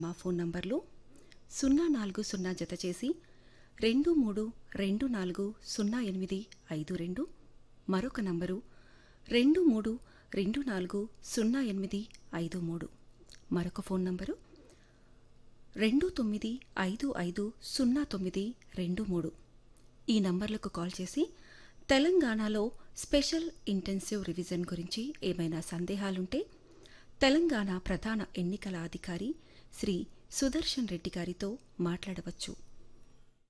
మా ఫోన్ నంబర్లు సున్నా నాలుగు సున్నా జత చేసి రెండు మూడు రెండు నాలుగు సున్నా ఎనిమిది ఐదు రెండు మరొక నంబరు రెండు మూడు రెండు నాలుగు సున్నా ఎనిమిది ఐదు మూడు మరొక ఫోన్ నంబరు రెండు తొమ్మిది ఐదు ఐదు సున్నా తొమ్మిది రెండు మూడు ఈ నంబర్లకు కాల్ చేసి తెలంగాణలో స్పెషల్ ఇంటెన్సివ్ రివిజన్ గురించి ఏమైనా సందేహాలుంటే తెలంగాణ ప్రధాన ఎన్నికల అధికారి శ్రీ సుదర్శన్ రెడ్డి గారితో మాట్లాడవచ్చు